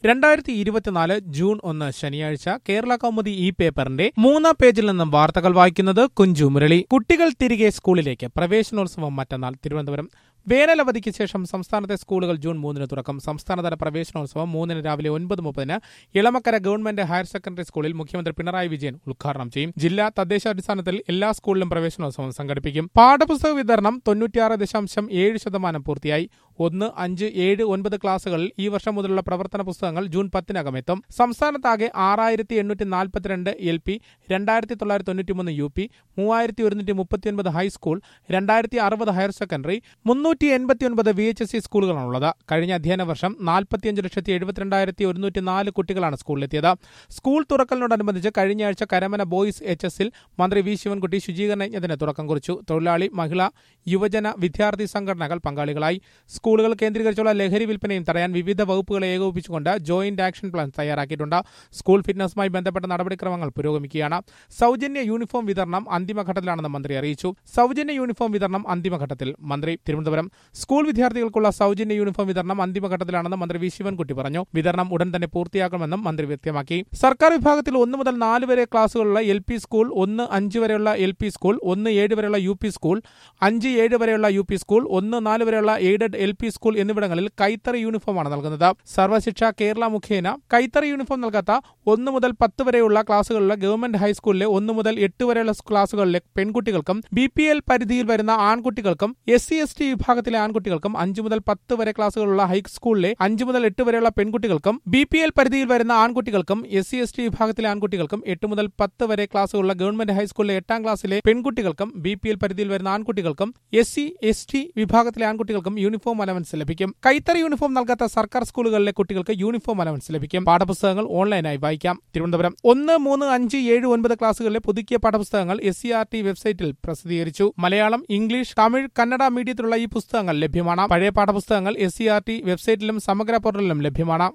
രണ്ടായിരത്തി ഇരുപത്തിനാല് ജൂൺ ഒന്ന് ശനിയാഴ്ച കേരള കൗമുദി ഈ പേപ്പറിന്റെ മൂന്നാം പേജിൽ നിന്നും വാർത്തകൾ വായിക്കുന്നത് കുഞ്ചു മുരളി കുട്ടികൾ തിരികെ സ്കൂളിലേക്ക് പ്രവേശനോത്സവം മറ്റന്നാൾ തിരുവനന്തപുരം വേനലവധിക്ക് ശേഷം സംസ്ഥാനത്തെ സ്കൂളുകൾ ജൂൺ മൂന്നിന് തുറക്കും സംസ്ഥാനതല പ്രവേശനോത്സവം മൂന്നിന് രാവിലെ ഒൻപത് മുപ്പതിന് ഇളമക്കര ഗവൺമെന്റ് ഹയർ സെക്കൻഡറി സ്കൂളിൽ മുഖ്യമന്ത്രി പിണറായി വിജയൻ ഉദ്ഘാടനം ചെയ്യും ജില്ലാ തദ്ദേശാടിസ്ഥാനത്തിൽ എല്ലാ സ്കൂളിലും പ്രവേശനോത്സവം സംഘടിപ്പിക്കും പാഠപുസ്തക വിതരണം തൊണ്ണൂറ്റിയാറ് ദശാംശം ഏഴ് ശതമാനം പൂർത്തിയായി ഒന്ന് അഞ്ച് ഏഴ് ഒൻപത് ക്ലാസുകളിൽ ഈ വർഷം മുതലുള്ള പ്രവർത്തന പുസ്തകങ്ങൾ ജൂൺ പത്തിനകം എത്തും സംസ്ഥാനത്താകെ ആറായിരത്തി എണ്ണൂറ്റി നാൽപ്പത്തിരണ്ട് എൽ പി രണ്ടായിരത്തി തൊള്ളായിരത്തി തൊണ്ണൂറ്റിമൂന്ന് യു പി മൂവായിരത്തി ഒരുന്നൂറ്റി മുപ്പത്തിയൊൻപത് ഹൈസ്കൂൾ രണ്ടായിരത്തി അറുപത് ഹയർ സെക്കൻഡറി മുന്നൂറ്റി എൺപത്തിയൊൻപത് വി എച്ച് എസ് സി സ്കൂളുകളാണുള്ളത് കഴിഞ്ഞ അധ്യയന വർഷം നാൽപ്പത്തിയഞ്ച് ലക്ഷത്തി എഴുപത്തിരണ്ടായിരത്തി ഒരുന്നൂറ്റി നാല് കുട്ടികളാണ് സ്കൂളിലെത്തിയത് സ്കൂൾ തുറക്കലിനോടനുബന്ധിച്ച് കഴിഞ്ഞയാഴ്ച കരമന ബോയ്സ് എച്ച് എസിൽ മന്ത്രി വി ശിവൻകുട്ടി ശുചീകരണ യജ്ഞത്തിന് തുടക്കം കുറിച്ചു തൊഴിലാളി മഹിള യുവജന വിദ്യാർത്ഥി സംഘടനകൾ പങ്കാളികളായി സ്കൂളുകൾ കേന്ദ്രീകരിച്ചുള്ള ലഹരി വിൽപ്പനയും തടയാൻ വിവിധ വകുപ്പുകളെ ഏകോപിപ്പിച്ചുകൊണ്ട് ജോയിന്റ് ആക്ഷൻ പ്ലാൻ തയ്യാറാക്കിയിട്ടുണ്ട് സ്കൂൾ ഫിറ്റ്നസുമായി ബന്ധപ്പെട്ട നടപടിക്രമങ്ങൾ പുരോഗമിക്കുകയാണ് സൗജന്യ യൂണിഫോം വിതരണം അന്തിമഘട്ടത്തിലാണെന്ന് മന്ത്രി അറിയിച്ചു സൗജന്യ യൂണിഫോം വിതരണം അന്തിമഘട്ടത്തിൽ മന്ത്രി തിരുവനന്തപുരം സ്കൂൾ വിദ്യാർത്ഥികൾക്കുള്ള സൗജന്യ യൂണിഫോം വിതരണം അന്തിമഘട്ടത്തിലാണെന്ന് മന്ത്രി വി ശിവൻകുട്ടി പറഞ്ഞു വിതരണം ഉടൻ തന്നെ പൂർത്തിയാക്കുമെന്നും മന്ത്രി വ്യക്തമാക്കി സർക്കാർ വിഭാഗത്തിൽ ഒന്ന് മുതൽ നാല് വരെ ക്ലാസുകളുള്ള എൽ പി സ്കൂൾ ഒന്ന് അഞ്ച് വരെയുള്ള എൽ പി സ്കൂൾ ഒന്ന് ഏഴ് വരെയുള്ള യു പി സ്കൂൾ അഞ്ച് ഏഴ് വരെയുള്ള യു പി സ്കൂൾ ഒന്ന് നാല് വരെയുള്ള എയ്ഡഡ് എൽ പി സ്കൂൾ എന്നിവിടങ്ങളിൽ കൈത്തറി യൂണിഫോമാണ് നൽകുന്നത് സർവശിക്ഷ കേരള മുഖേന കൈത്തറി യൂണിഫോം നൽകാത്ത ഒന്ന് മുതൽ പത്ത് വരെയുള്ള ക്ലാസുകളിലെ ഗവൺമെന്റ് ഹൈസ്കൂളിലെ ഒന്ന് മുതൽ എട്ട് വരെയുള്ള ക്ലാസുകളിലെ പെൺകുട്ടികൾക്കും ബി പി എൽ പരിധിയിൽ വരുന്ന ആൺകുട്ടികൾക്കും എസ് സി എസ് ടി വിഭാഗത്തിലെ ആൺകുട്ടികൾക്കും അഞ്ച് മുതൽ പത്ത് വരെ ക്ലാസുകളുള്ള ഹൈസ്കൂളിലെ അഞ്ച് മുതൽ എട്ട് വരെയുള്ള പെൺകുട്ടികൾക്കും ബി പി എൽ പരിധിയിൽ വരുന്ന ആൺകുട്ടികൾക്കും എസ് സി എസ് ടി വിഭാഗത്തിലെ ആൺകുട്ടികൾക്കും എട്ട് മുതൽ പത്ത് വരെ ക്ലാസുകളുള്ള ഗവൺമെന്റ് ഹൈസ്കൂളിലെ എട്ടാം ക്ലാസ്സിലെ പെൺകുട്ടികൾക്കും ബി പി എൽ പരിധിയിൽ വരുന്ന ആൺകുട്ടികൾക്കും എസ് സി എസ് ടി വിഭാഗത്തിലെ ആൺകുട്ടികൾക്കും യൂണിഫോം അലവൻസ് ലഭിക്കും കൈത്തറി യൂണിഫോം നൽകാത്ത സർക്കാർ സ്കൂളുകളിലെ കുട്ടികൾക്ക് യൂണിഫോം അലവൻസ് ലഭിക്കും പാഠപുസ്തകങ്ങൾ ഓൺലൈനായി വായിക്കാം തിരുവനന്തപുരം ഒന്ന് മൂന്ന് അഞ്ച് ഏഴ് ഒൻപത് ക്ലാസുകളിലെ പുതുക്കിയ പാഠപുസ്തകങ്ങൾ എസ് സി ആർ ടി വെബ്സൈറ്റിൽ പ്രസിദ്ധീകരിച്ചു മലയാളം ഇംഗ്ലീഷ് തമിഴ് കന്നഡ മീഡിയത്തിലുള്ള ഈ പുസ്തകങ്ങൾ ലഭ്യമാണ് പഴയ പാഠപുസ്തകങ്ങൾ എസ് സി ആർ ടി വെബ്സൈറ്റിലും സമഗ്ര പോർട്ടലിലും ലഭ്യമാണ്